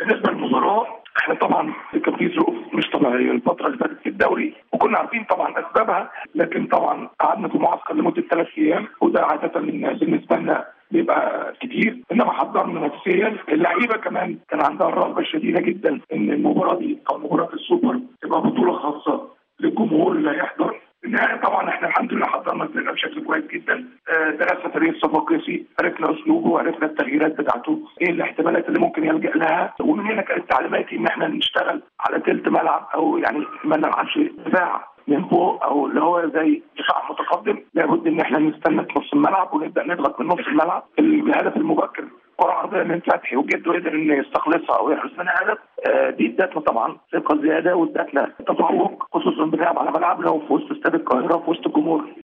بالنسبه للمباراه احنا طبعا كان في ظروف مش طبيعيه الفتره اللي فاتت في الدوري وكنا عارفين طبعا اسبابها لكن طبعا قعدنا في معسكر لمده ثلاث ايام وده عاده بالنسبه لنا بيبقى كتير انما حضرنا نفسيا اللعيبه كمان كان عندها الرغبه الشديده جدا ان المباراه دي او مباراه السوبر تبقى بطوله خاصه للجمهور اللي هيحضر النهايه طبعا احنا الحمد لله حضرنا الفرقه بشكل كويس جدا آه، درسنا فريق الصفاقسي عرفنا اسلوبه وعرفنا التغييرات بتاعته ايه الاحتمالات اللي ممكن يلجا لها ومن هنا كانت تعليماتي ان احنا نشتغل على تلت ملعب او يعني ما نلعبش دفاع من فوق او اللي هو زي دفاع متقدم لابد ان احنا نستنى في نص الملعب ونبدا نضغط من نص الملعب الهدف المبكر كرة عرضية من فتحي وجده قدر انه يستخلصها او يحرز منها هدف آه، دي ادتنا طبعا ثقة زيادة وادتنا تفوق خصوصا بنلعب على ملعبنا وفي وسط استاد القاهرة في وسط الجمهور